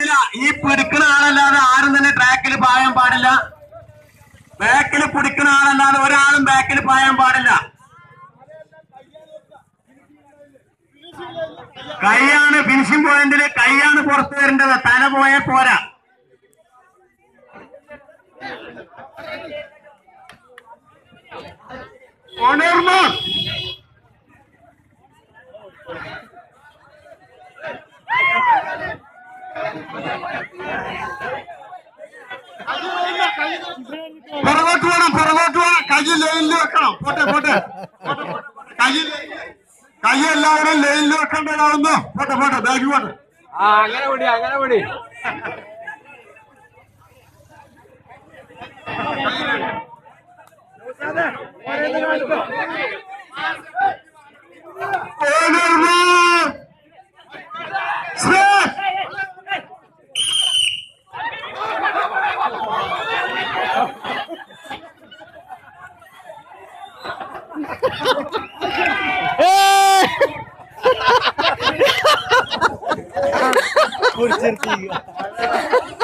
ഇല്ല, ഈ പിടിക്കുന്ന ആളല്ലാതെ ആരും തന്നെ ട്രാക്കിൽ പായാൻ പാടില്ല ബാക്കിൽ പിടിക്കുന്ന ആളല്ലാതെ ഒരാളും ബാക്കിൽ പായാൻ പാടില്ല കൈയാണ് ഫിനിഷിംഗ് പോയിന്റിൽ കൈയാണ് പുറത്തു വരേണ്ടത് തല പോയാൽ പോരാ ഉണർന്നു പുറകോട്ട് വേണം പുറകോട്ട് വേണം കൈ ലൈനിൽ വെക്കണം പോട്ടെ പോട്ടെ പോട്ടെ, പോട്ടെ. കൈ ലൈനിൽ- കൈ എല്ലാവരും ലൈനിൽ വെക്കേണ്ടതാണെന്ന് പോട്ടെ പോട്ടെ ബാഗ് പോട്ടെ ആ അങ്ങനെ വിടി അങ്ങനെ വിടി ഉണർന്നു Stop! കുറിച്ചിരുത്തി